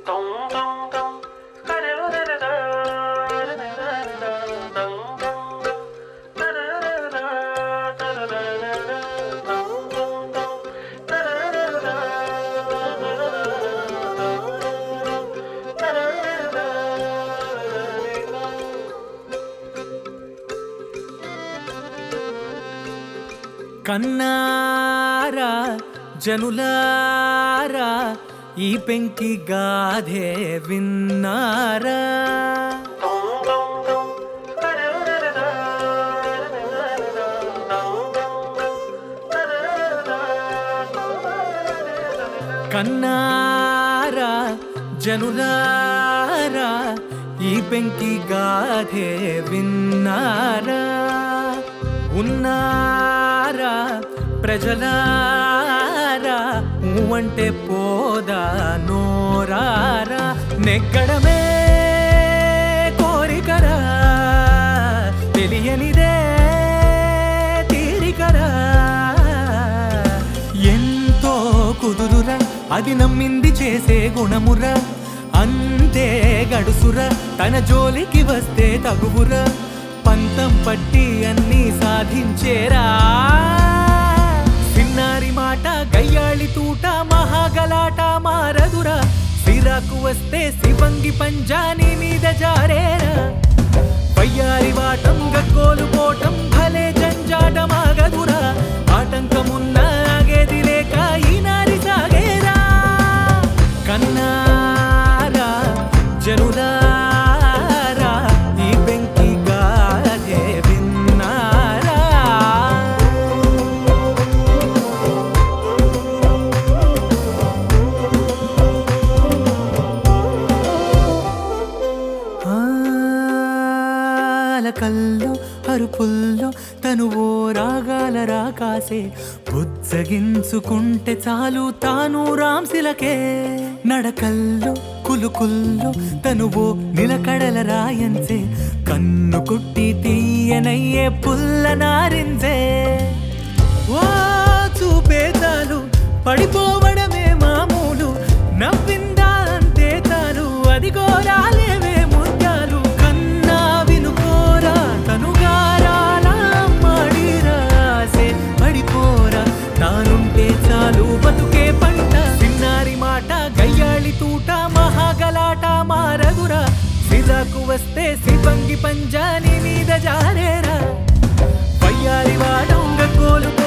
కన్నారా జనులారా ఈ పెంకి గాధే విన్నారా కన్నారా జనులారా ఈ పెంకి గాధే విన్నారా ఉన్నారా ప్రజలారా అంటే పోదా నోరారా నెగ్గడమే కోరికరా తెలియనిదే తీరికరా ఎంతో కుదురురా అది నమ్మింది చేసే గుణమురా అంతే గడుసురా తన జోలికి వస్తే తగువురా పంతం పట్టి అన్నీ సాధించేరా సిన్నారి మాట గయ్యాళి తూట మహాగలాట మారదురా సిరాకు వస్తే శివంగి పంజాని మీద జారేరా వయ్యారి వాటం గగ్గోలు పోటం భలే జంజాటమాగదురా ఆటంకమున్న ఆగేది లేక ఈనారి సాగేరా కన్నారా జనులారా ఈ పెంకి గాజే విన్నారా కల్లో అరుపుల్లో తను ఓ రాగాల రాకాసే బుజ్జగించుకుంటే చాలు తాను రాంశిలకే నడకల్లో కులుకుల్లో తను ఓ నిలకడల రాయంచే కన్ను కొట్టి తీయనయ్యే పుల్ల నారించే ఓ చూపేతాలు పడిపోవడమే మామూలు నవ్విందా అంతే తాను అది కోరాలేవే ముత్యాలు కన్నా వినుకోరా తనుగారాలా మాడిరాసే పడిపోరా తానుంటే చాలు బతుకే పంట సిన్నారి మాట గయ్యాళి తూట మహాగలాట మారదురా సిరాకు వస్తే సిబంగి పంజాని మీద జారేరా వయ్యారి వాడంగ కోలు